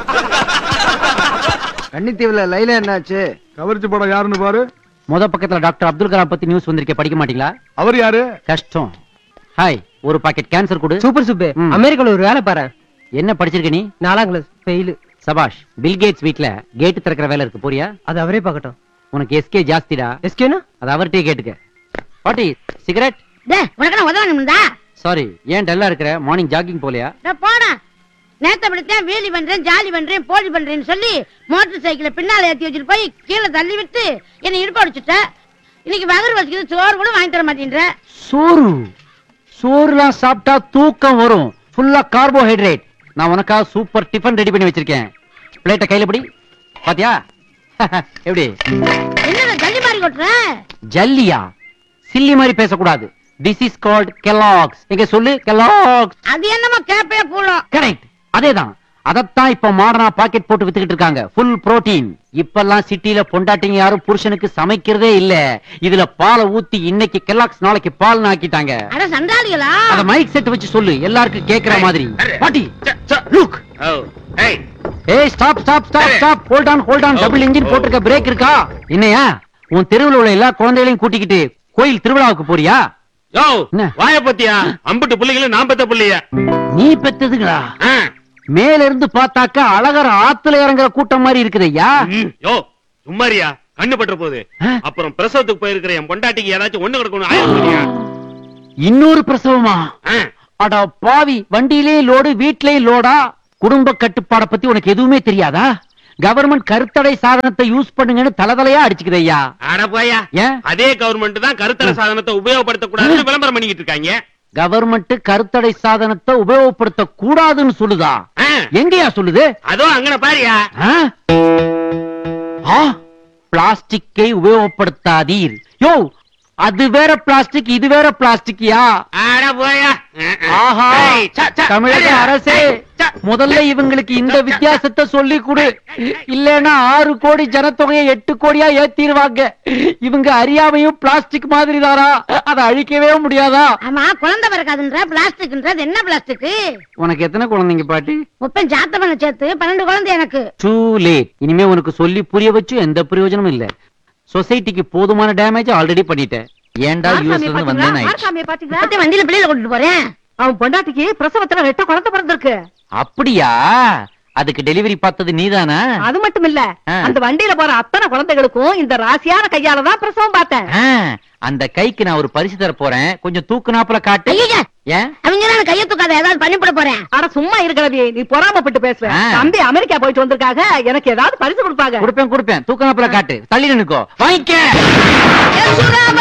கன்னித்தீவுல லைலா என்னாச்சு கவர்ச்சி படம் யாருன்னு பாரு முத பக்கத்துல டாக்டர் அப்துல் கலாம் பத்தி நியூஸ் வந்திருக்கே படிக்க மாட்டீங்களா அவர் யாரு கஷ்டம் ஹாய் ஒரு பாக்கெட் கேன்சர் கொடு சூப்பர் சுப்பு ம். அமெரிக்கால ஒரு வேலை பாரு என்ன படிச்சிருக்க நீ நாலாம் கிளாஸ் ஃபெயிலு சபாஷ் பில் கேட்ஸ் வீட்ல கேட் திறக்கிற வேலை இருக்கு போறியா அது அவரே பார்க்கட்டும் உனக்கு எஸ்கே ஜாஸ்திடா எஸ்கேனா அது அவர்கிட்டயே கேட்டுக்க பாட்டி சிகரெட் டேய் உனக்கு என்ன உதவணும்டா சாரி ஏன் டல்லா இருக்கிற மார்னிங் ஜாகிங் போலையா டேய் போடா நேத்த படித்தேன் வீலி பண்றேன் ஜாலி பண்றேன் போலி பண்றேன்னு சொல்லி மோட்டர் சைக்கிளை பின்னால ஏத்தி வச்சுட்டு போய் கீழே தள்ளி விட்டு என்னை இருக்க அடிச்சுட்ட இன்னைக்கு வகர் வச்சுக்கிது சோறு கூட வாங்கி தர மாட்டேன்ற சோறு சோறுலாம் சாப்பிட்டா தூக்கம் வரும் ஃபுல்லா கார்போஹைட்ரேட் நான் உனக்காக சூப்பர் டிஃபன் ரெடி பண்ணி வச்சிருக்கேன் பிளேட்டை கையில பிடி பாத்தியா எப்படி என்னடா ஜல்லி மாதிரி கொட்டுற ஜல்லியா சில்லி மாதிரி பேசக்கூடாது திஸ் இஸ் கால்ட் கெலாக்ஸ் எங்க சொல்லு கெலாக்ஸ் அது என்னமோ கேப்பே கூடும் கரெக்ட் அதேதான் அதத்தான் இப்ப மாடர்னா பாக்கெட் போட்டு வித்துக்கிட்டு இருக்காங்க ஃபுல் புரோட்டீன் இப்பெல்லாம் சிட்டில பொண்டாட்டிங்க யாரும் புருஷனுக்கு சமைக்கிறதே இல்ல இதுல பாலை ஊத்தி இன்னைக்கு கெலாக்ஸ் நாளைக்கு பால் ஆக்கிட்டாங்க அட சண்டாளிகளா அத மைக் செட் வச்சு சொல்லு எல்லாருக்கும் கேக்குற மாதிரி பாட்டி லுக் ஏய் stop stop stop stop hold on hold on double engine போட்டிருக்க பிரேக் இருக்கா என்னையா உன் தெருவுல உள்ள எல்லா குழந்தைகளையும் கூட்டிக்கிட்டு கோயில் திருவிழாவுக்கு போறியா யோ என்ன? வாய பத்தியா அம்புட்டு புள்ளைகளும் நான் பெத்த புள்ளைய நீ பெத்ததுங்களா ஆ. மேல இருந்து பார்த்தாக்கா அழகர் ஆத்துல இறங்குற கூட்டம் மாதிரி இருக்குதையா ம், யோ சும்மாரியா கண்ணு பற்ற போகுது ஆ? அப்புறம் பிரசவத்துக்கு போயிருக்கிற என் பொண்டாட்டிக்கு ஏதாச்சும் ஒண்ணு கிடக்கணும் ஆயிரம் சொல்லியா இன்னொரு பிரசவமா ஆ. அட பாவி வண்டியிலேயும் லோடு வீட்லயும் லோடா குடும்ப கட்டுப்பாட பத்தி உனக்கு எதுவுமே தெரியாதா கவர்மெண்ட் கருத்தடை சாதனத்தை யூஸ் பண்ணுங்கன்னு தலதலையா அடிச்சுக்குதையா அட போயா ஏன் அதே கவர்மெண்ட் தான் கருத்தர சாதனத்தை உபயோகப்படுத்த கூடாதுன்னு விளம்பரம் பண்ணிக்கிட்டு இருக்காங்க கவர்மெண்ட் கருத்தடை சாதனத்தை உபயோகப்படுத்த கூடாதுன்னு சொல்லுதா ஆ. எங்கயா சொல்லுது அதோ அங்கன பாரியா ஆ? ஆ, பிளாஸ்டிக்கை உபயோகப்படுத்தாதீர் யோ அது வேற பிளாஸ்டிக் இது வேற பிளாஸ்டிக்கியா அட போயா ஆஹா ஏய், ச, ச, தமிழக ஏய், அரசே ஏய், ச. முதல்ல இவங்களுக்கு இந்த வித்தியாசத்தை சொல்லி கொடு இல்லைன்னா ஆறு கோடி ஜனத்தொகையை எட்டு கோடியா ஏத்திடுவாங்க இவங்க அறியாமையும் பிளாஸ்டிக் மாதிரி தாரா அதை அழிக்கவே முடியாதா ஆமா குழந்தை பிறக்காதுன்ற பிளாஸ்டிக்ன்றது என்ன பிளாஸ்டிக் உனக்கு எத்தனை குழந்தைங்க பாட்டி முப்பன் ஜாத்த பண்ண சேர்த்து பன்னெண்டு குழந்தை எனக்கு டூ லேட் இனிமே உனக்கு சொல்லி புரிய வச்சு எந்த பிரயோஜனமும் இல்ல சொசைட்டிக்கு போதுமான டேமேஜ் ஆல்ரெடி பண்ணிட்டேன் ஏன்டா யூஎஸ்ல இருந்து வந்தேன் ஆயிடுச்சு. பத்தி வண்டியில பிள்ளையில கொண்டுட்டு போறேன் அவன் பொண்டாட்டிக்கு பிரசவத்துல ரெட்ட குழந்தை பிறந்திருக்கு அப்படியா அதுக்கு டெலிவரி பார்த்தது நீதானா அது மட்டும் இல்ல ஆ. அந்த வண்டியில போற அத்தனை குழந்தைகளுக்கும் இந்த ராசியான கையால தான் பிரசவம் பார்த்தேன் ஆ, அந்த கைக்கு நான் ஒரு பரிசு தர போறேன் கொஞ்சம் தூக்குனாப்புல காட்டு ஐயா ஏன் அவங்க நான் கையை தூக்காத ஏதாவது பண்ணிவிட போறேன் ஆனா சும்மா இருக்கிறது நீ பொறாமப்பட்டு பேசுற ஆ. தம்பி அமெரிக்கா போயிட்டு வந்திருக்காக எனக்கு ஏதாவது பரிசு கொடுப்பாங்க கொடுப்பேன் கொடுப்பேன் தூக்குனாப்புல காட்டு தள்ளி நினைக்கோ வாங்கிக்க ஏ சுறாம